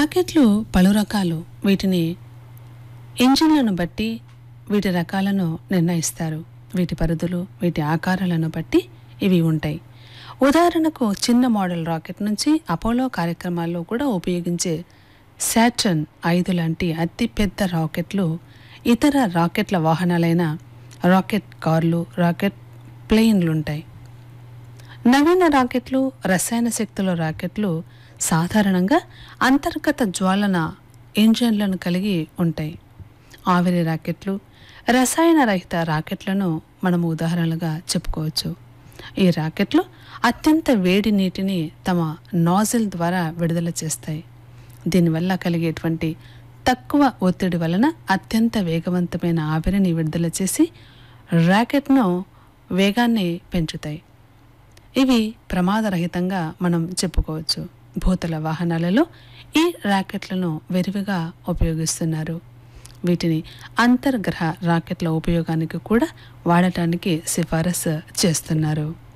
రాకెట్లు పలు రకాలు వీటిని ఇంజిన్లను బట్టి వీటి రకాలను నిర్ణయిస్తారు వీటి పరిధులు వీటి ఆకారాలను బట్టి ఇవి ఉంటాయి ఉదాహరణకు చిన్న మోడల్ రాకెట్ నుంచి అపోలో కార్యక్రమాల్లో కూడా ఉపయోగించే శాటర్న్ ఐదు లాంటి అతిపెద్ద రాకెట్లు ఇతర రాకెట్ల వాహనాలైన రాకెట్ కార్లు రాకెట్ ప్లేన్లు ఉంటాయి నవీన రాకెట్లు రసాయన శక్తుల రాకెట్లు సాధారణంగా అంతర్గత జ్వాలన ఇంజన్లను కలిగి ఉంటాయి ఆవిరి రాకెట్లు రసాయన రహిత రాకెట్లను మనము ఉదాహరణలుగా చెప్పుకోవచ్చు ఈ రాకెట్లు అత్యంత వేడి నీటిని తమ నాజిల్ ద్వారా విడుదల చేస్తాయి దీనివల్ల కలిగేటువంటి తక్కువ ఒత్తిడి వలన అత్యంత వేగవంతమైన ఆవిరిని విడుదల చేసి రాకెట్ను వేగాన్ని పెంచుతాయి ఇవి ప్రమాదరహితంగా మనం చెప్పుకోవచ్చు భూతల వాహనాలలో ఈ రాకెట్లను విరివిగా ఉపయోగిస్తున్నారు వీటిని అంతర్గ్రహ రాకెట్ల ఉపయోగానికి కూడా వాడటానికి సిఫారసు చేస్తున్నారు